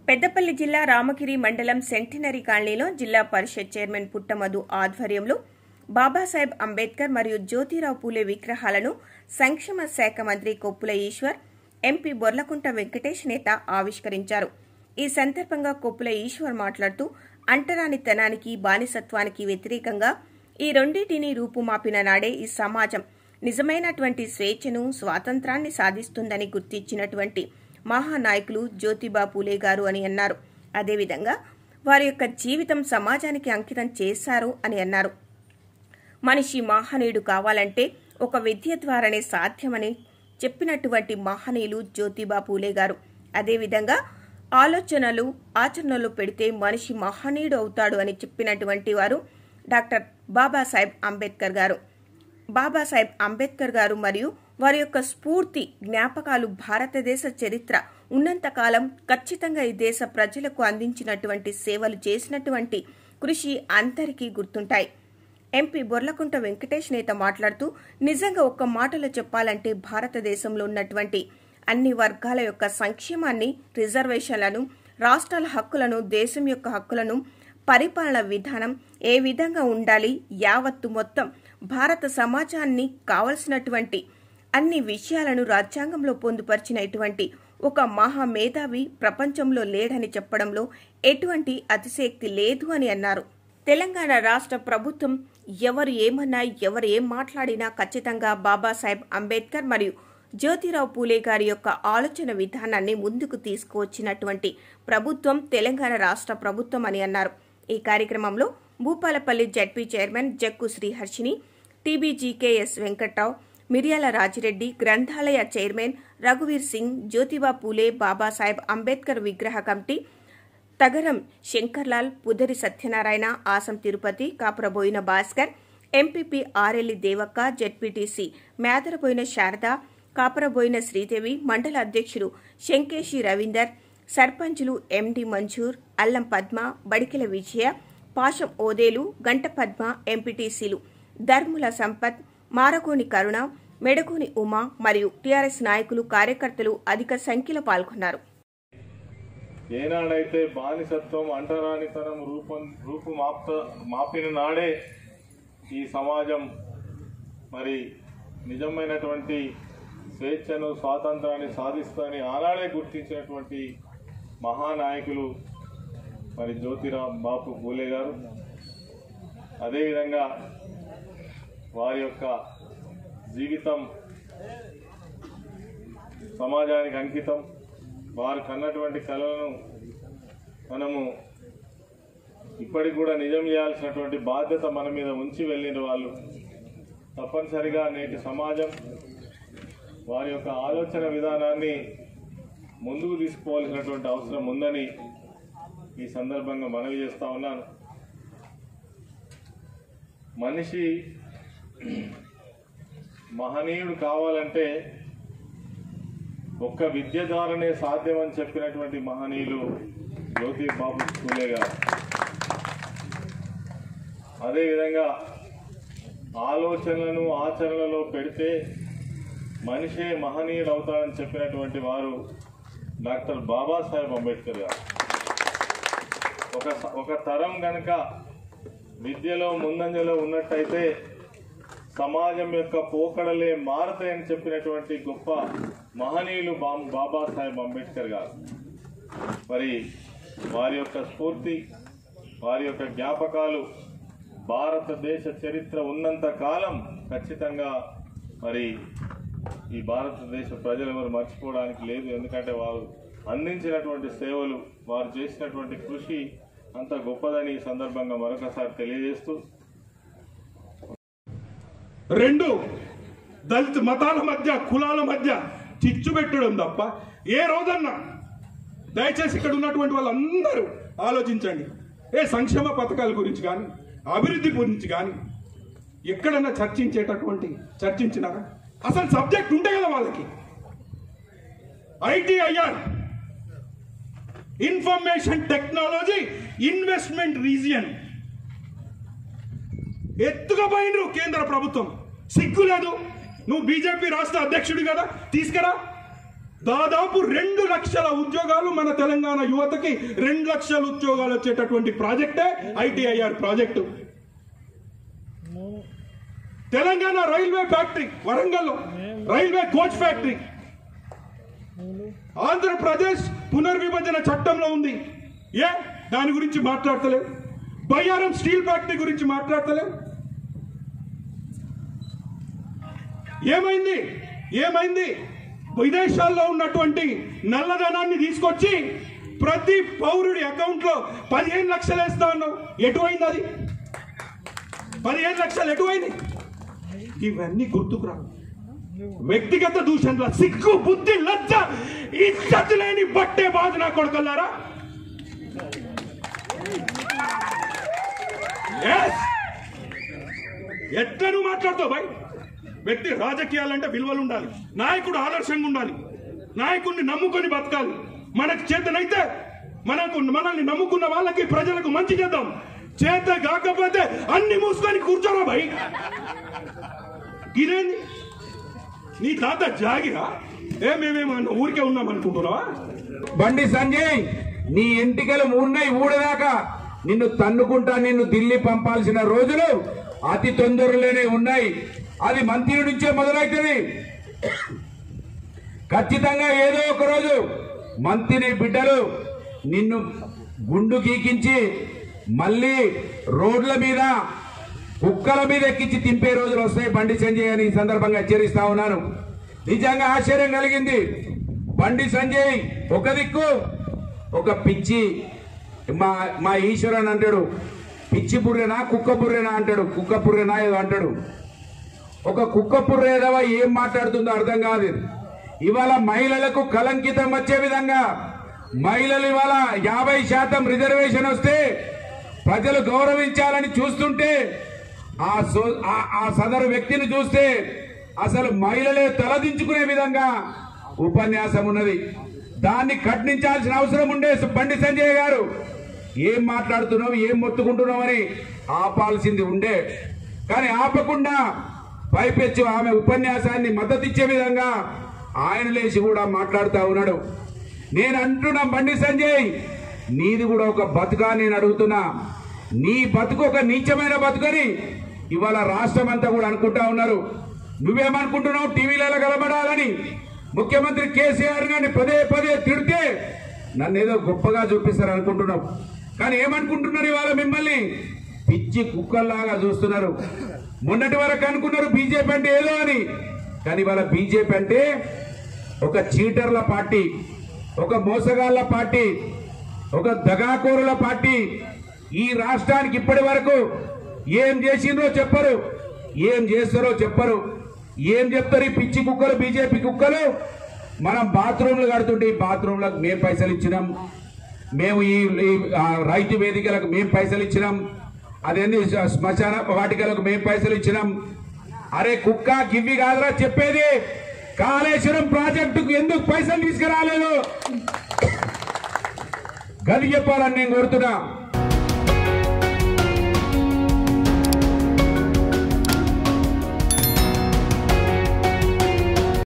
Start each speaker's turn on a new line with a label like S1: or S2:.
S1: పెద్దపల్లి జిల్లా రామగిరి మండలం సెంటినరీ కాలనీలో జిల్లా పరిషత్ చైర్మన్ పుట్టమధు ఆధ్వర్యంలో బాబాసాహెబ్ అంబేద్కర్ మరియు జ్యోతిరావు పూలే విగ్రహాలను సంక్షేమ శాఖ మంత్రి కొప్పుల ఈశ్వర్ ఎంపీ బొర్లకుంట వెంకటేష్ నేత ఆవిష్కరించారు ఈ సందర్భంగా కొప్పుల ఈశ్వర్ మాట్లాడుతూ అంటరానితనానికి బానిసత్వానికి వ్యతిరేకంగా ఈ రెండింటిని రూపుమాపిన నాడే ఈ సమాజం నిజమైనటువంటి స్వేచ్ఛను స్వాతంత్రాన్ని సాధిస్తుందని గుర్తించినటువంటి మహానాయకులు జ్యోతిబా పూలే గారు అని అన్నారు అదేవిధంగా వారి యొక్క జీవితం సమాజానికి అంకితం చేశారు అని అన్నారు మనిషి మహనీయుడు కావాలంటే ఒక విద్య ద్వారానే సాధ్యమని చెప్పినటువంటి మహనీయులు జ్యోతిబా పూలే గారు అదేవిధంగా ఆలోచనలు ఆచరణలో పెడితే మనిషి మహనీయుడు అవుతాడు అని చెప్పినటువంటి వారు డాక్టర్ బాబాసాహెబ్ అంబేద్కర్ గారు బాబాసాహెబ్ అంబేద్కర్ గారు మరియు వారి యొక్క స్ఫూర్తి జ్ఞాపకాలు భారతదేశ చరిత్ర ఉన్నంతకాలం ఖచ్చితంగా ఈ దేశ ప్రజలకు అందించినటువంటి సేవలు చేసినటువంటి కృషి అందరికీ గుర్తుంటాయి ఎంపీ బొర్లకుంట వెంకటేష్ నేత మాట్లాడుతూ నిజంగా ఒక్క మాటలో చెప్పాలంటే భారతదేశంలో ఉన్నటువంటి అన్ని వర్గాల యొక్క సంక్షేమాన్ని రిజర్వేషన్లను రాష్ట్రాల హక్కులను దేశం యొక్క హక్కులను పరిపాలన విధానం ఏ విధంగా ఉండాలి యావత్తు మొత్తం భారత సమాజాన్ని కావలసినటువంటి అన్ని విషయాలను రాజ్యాంగంలో పొందుపరిచినటువంటి ఒక మహా మేధావి ప్రపంచంలో లేడని చెప్పడంలో ఎటువంటి అతిశయక్తి లేదు అని అన్నారు తెలంగాణ రాష్ట్ర ప్రభుత్వం ఎవరు ఏమన్నా ఎవరు ఏం మాట్లాడినా ఖచ్చితంగా బాబాసాహెబ్ అంబేద్కర్ మరియు జ్యోతిరావు పూలే గారి యొక్క ఆలోచన విధానాన్ని ముందుకు తీసుకువచ్చినటువంటి ప్రభుత్వం తెలంగాణ రాష్ట్ర ప్రభుత్వం అని అన్నారు ఈ కార్యక్రమంలో Bhupalpally ZP chairman Jakku Sriharshini TBGKS Venkatrao Miryala Rajireddy గ్రంథాలయ చైర్మన్ రఘువీర్ సింగ్ జ్యోతిబా పూలే బాబాసాహెబ్ అంబేద్కర్ విగ్రహ committee Tagaram Shankarlal Pudari Satyanarayana Asam Tirupati Kapuraboina Bhaskar MPP Arelli Devakka ZPTC Medaraboina Sharada Kaparaboina Sridevi మండల అధ్యక్షులు శంకేశి రవీందర్ సర్పంచులు ఎండి మంజూర్ అల్లం పద్మ బడికెల విజయ పాశం ఓదేలు గంట పద్మ ఎంపీటీసీలు ధర్ముల సంపత్ మారగోని కరుణ మెడగోని ఉమా మరియు టీఆర్ఎస్ నాయకులు కార్యకర్తలు అధిక సంఖ్యలో పాల్గొన్నారు
S2: ఏనాడైతే బానిసత్వం అంటరానితనం రూపం రూపు మాప్త మాపిన నాడే ఈ సమాజం మరి నిజమైనటువంటి స్వేచ్ఛను స్వాతంత్రాన్ని సాధిస్తుందని ఆనాడే గుర్తించినటువంటి మహానాయకులు మరి జ్యోతిరామ్ బాపు పూలే గారు అదేవిధంగా వారి యొక్క జీవితం సమాజానికి అంకితం వారు కన్నటువంటి కళలను మనము ఇప్పటికి కూడా నిజం చేయాల్సినటువంటి బాధ్యత మన మీద ఉంచి వెళ్ళిన వాళ్ళు తప్పనిసరిగా నేటి సమాజం వారి యొక్క ఆలోచన విధానాన్ని ముందుకు తీసుకోవాల్సినటువంటి అవసరం ఉందని ఈ సందర్భంగా మనవి చేస్తా ఉన్నాను మనిషి మహనీయుడు కావాలంటే ఒక్క విద్య ద్వారానే సాధ్యమని చెప్పినటువంటి మహనీయులు జ్యోతి బాబు పూలే గారు అదేవిధంగా ఆలోచనలను ఆచరణలో పెడితే మనిషే మహనీయుడు అవుతాడని చెప్పినటువంటి వారు డాక్టర్ బాబాసాహెబ్ అంబేద్కర్ గారు ఒక ఒక తరం గనక విద్యలో ముందంజలో ఉన్నట్టయితే సమాజం యొక్క పోకడలే మారతాయని చెప్పినటువంటి గొప్ప మహనీయులు బా బాబాసాహెబ్ అంబేద్కర్ గారు మరి వారి యొక్క స్ఫూర్తి వారి యొక్క జ్ఞాపకాలు భారతదేశ చరిత్ర ఉన్నంత కాలం ఖచ్చితంగా మరి ఈ భారతదేశ ప్రజలు ఎవరు మర్చిపోవడానికి లేదు ఎందుకంటే వారు అందించినటువంటి సేవలు వారు చేసినటువంటి కృషి అంత గొప్పదని ఈ సందర్భంగా మరొకసారి తెలియజేస్తూ
S3: రెండు దళిత మతాల మధ్య కులాల మధ్య చిచ్చు పెట్టడం తప్ప ఏ రోజన్నా దయచేసి ఇక్కడ ఉన్నటువంటి వాళ్ళందరూ ఆలోచించండి ఏ సంక్షేమ పథకాల గురించి కానీ అభివృద్ధి గురించి కానీ ఎక్కడన్నా చర్చించేటటువంటి చర్చించినారా అసలు సబ్జెక్ట్ ఉంటే కదా వాళ్ళకి ITIR information technology investment region ఎత్తుగా పోయినరు కేంద్ర ప్రభుత్వం సిగ్గు లేదు నువ్వు బీజేపీ రాష్ట్ర అధ్యక్షుడు కదా తీసుకురా దాదాపు రెండు లక్షల ఉద్యోగాలు మన తెలంగాణ యువతకి రెండు లక్షల ఉద్యోగాలు వచ్చేటటువంటి ప్రాజెక్టే ITIR project Telangana railway factory వరంగల్లో రైల్వే కోచ్ ఫ్యాక్టరీ ఆంధ్రప్రదేశ్ పునర్విభజన చట్టంలో ఉంది ఏ దాని గురించి మాట్లాడతలేవు బయ్యారం స్టీల్ ఫ్యాక్టరీ గురించి మాట్లాడతలేవు ఏమైంది ఏమైంది విదేశాల్లో ఉన్నటువంటి నల్లధనాన్ని తీసుకొచ్చి ప్రతి పౌరుడి అకౌంట్ లో పదిహేను లక్షలు వేస్తా ఉన్నావు ఎటువైంది అది పదిహేను లక్షలు ఎటువైంది ఇవన్నీ గుర్తుకురా వ్యక్తిగత దూషణల సిగ్గు బుద్ధి లజ్జ ఇజ్జత్ లేని బట్టే బాధ నా కొడుకల్లారా Yes. ఎట్లా నువ్వు మాట్లాడుతావు భాయ్ వ్యక్తి రాజకీయాలంటే విలువలు ఉండాలి నాయకుడు ఆదర్శంగా ఉండాలి నాయకుడిని నమ్ముకొని బతకాలి మనకు చేతనైతే మనకు మనల్ని నమ్ముకున్న వాళ్ళకి ప్రజలకు మంచి చేద్దాం చేత కాకపోతే అన్ని మూసుకొని కూర్చోరా భాయ్ ఇదేంది నీ తాత జాగిరా ఏ మేమేమన్నా ఊరికే ఉన్నాం అనుకుంటున్నావా
S4: బండి సంజయ్ నీ ఎంటికలు ఊన్నాయి ఊడదాకా నిన్ను తన్నుకుంటా నిన్ను ఢిల్లీ పంపాల్సిన రోజులు అతి తొందరలోనే ఉన్నాయి అది మంత్రి నుంచే మొదలవుతుంది ఖచ్చితంగా ఏదో ఒక రోజు మంత్రి బిడ్డలు నిన్ను గుండు గీకించి మళ్ళీ రోడ్ల మీద కుక్కల మీద ఎక్కించి తింపే రోజులు వస్తాయి బండి సంజయ్ అని ఈ సందర్భంగా హెచ్చరిస్తా ఉన్నాను నిజంగా ఆశ్చర్యం కలిగింది బండి సంజయ్ ఒక దిక్కు ఒక పిచ్చి మా మా ఈశ్వరన్ అంటాడు పిచ్చి బుర్రెనా కుక్క బుర్రెనా అంటాడు కుక్క బుర్రెనా ఏదో అంటాడు ఒక కుక్క పుర్రేదవా ఏం మాట్లాడుతుందో అర్థం కాదు ఇవాళ మహిళలకు కలంకితం వచ్చే విధంగా మహిళలు ఇవాళ యాభై శాతం రిజర్వేషన్ వస్తే ప్రజలు గౌరవించాలని చూస్తుంటే ఆ సో- ఆ- ఆ సదరు వ్యక్తిని చూస్తే అసలు మహిళలే తలదించుకునే విధంగా ఉపన్యాసం ఉన్నది దాన్ని ఖండించాల్సిన అవసరం ఉండే బండి సంజయ్ గారు ఏం మాట్లాడుతున్నావు ఏం మొత్తుకుంటున్నావు అని ఆపాల్సింది ఉండే కానీ ఆపకుండా పైపెచ్చు ఆమె ఉపన్యాసాన్ని మద్దతిచ్చే విధంగా ఆయన లేచి కూడా మాట్లాడుతూ ఉన్నాడు నేను అంటున్నా బండి సంజయ్ నీది కూడా ఒక బతుకా నేను అడుగుతున్నా నీ బతుకు ఒక నీచమైన బతుకని ఇవాళ రాష్ట్రం అంతా కూడా అనుకుంటా ఉన్నారు నువ్వేమనుకుంటున్నావు టీవీలలో కలబడాలని ముఖ్యమంత్రి కేసీఆర్ గారిని పదే పదే తిడితే నన్ను ఏదో గొప్పగా చూపిస్తారు అనుకుంటున్నావు కానీ ఏమనుకుంటున్నారు ఇవాళ మిమ్మల్ని పిచ్చి కుక్కల్లాగా చూస్తున్నారు మొన్నటి వరకు అనుకున్నారు బీజేపీ అంటే ఏదో అని కానీ ఇవాళ బీజేపీ అంటే ఒక చీటర్ల పార్టీ ఒక మోసగాళ్ల పార్టీ ఒక దగాకోరుల పార్టీ ఈ రాష్ట్రానికి ఇప్పటి వరకు ఏం చేసిందో చెప్పరు ఏం చేస్తారో చెప్పరు ఏం చెప్తారు ఈ పిచ్చి కుక్కలు బీజేపీ కుక్కలు మనం బాత్రూమ్లు కడుతుంటే ఈ బాత్రూమ్లకు మేము పైసలు ఇచ్చినాం మేము ఈ ఈ, ఆ, రైతు వేదికలకు మేము పైసలు ఇచ్చినాం అదేంది శ్మశాన వాటికలకు మేము పైసలు ఇచ్చినాం అరే కుక్క గివ్వి కాదురా చెప్పేది కాళేశ్వరం ప్రాజెక్టుకు ఎందుకు పైసలు తీసుకురాలేదు గది చెప్పాలని నేను కోరుతున్నా